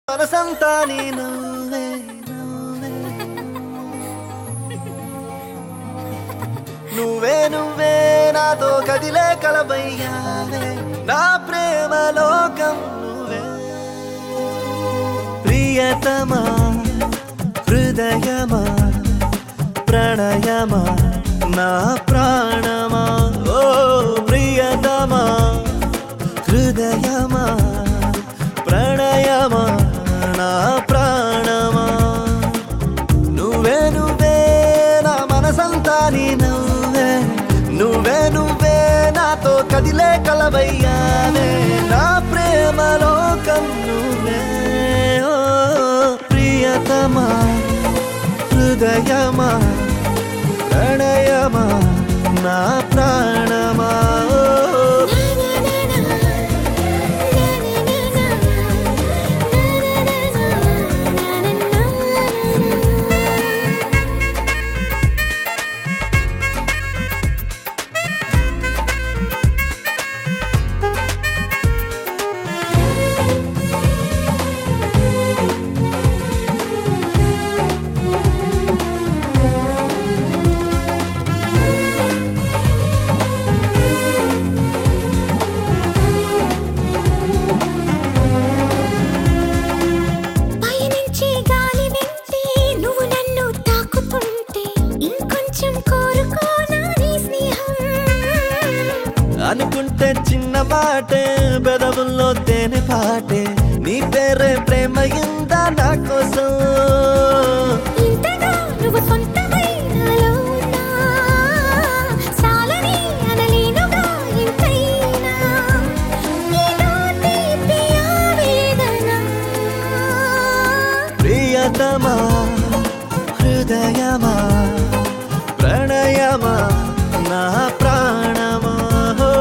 మనసంతా నీ నువ్వే నువ్వే నువ్వే నువ్వే నాతో కదిలే కలబయ్యావే నా ప్రేమ లోకం నువ్వే ప్రియతమా హృదయమా ప్రణయమా నా ప్రాణమా ఓ ప్రియతమా హృదయమా ప్రణయమా నా ప్రాణమా నువ్వే నువ్వే నా మనసంతా నీ నువ్వే నువ్వే నువ్వే నాతో కదిలే కలవయ్యానే నా ప్రేమ లోకం నువ్వే ఓ ప్రియతమా హృదయమా ప్రణయమా నా ప్రాణమా ఓ పయనించే గాలి వెంటే నువ్వు నన్ను తాకుతుంటే ఇంకొంచెం కోరుకోనా నీ స్నేహం అనుకుంటే చిన్న మాటే పెదవుల్లో తేనె పాటే నీ పేరే ప్రేమ ఇందా నా కోసం ఇంతగా నువ్వు సొంతమై నాలో ఉన్నా చాలని అనలేనుగా ఇంకైనా ఏదో తీపి ఆవేదన ప్రియతమా హృదయమా ప్రణయమా నా ప్రాణమా హో.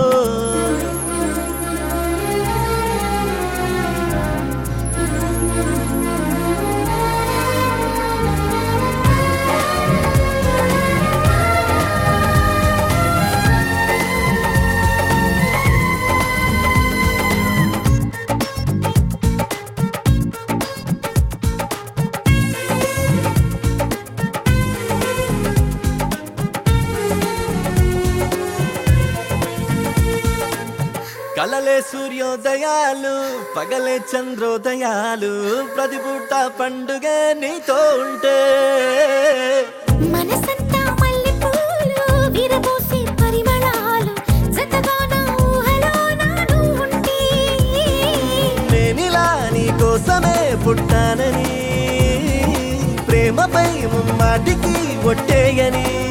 కలలే సూర్యోదయాలు పగలే చంద్రోదయాలు ప్రతి పూట పండుగ నీతో ఉంటే మనసంతా మల్లెపూలు విరబోసే పరిమళాలు జతగా నా ఊహలో నాను ఉంటే నేనిలా నీ కోసమే పుట్టానని ప్రేమపై ముమ్మాటికి ఒట్టేయని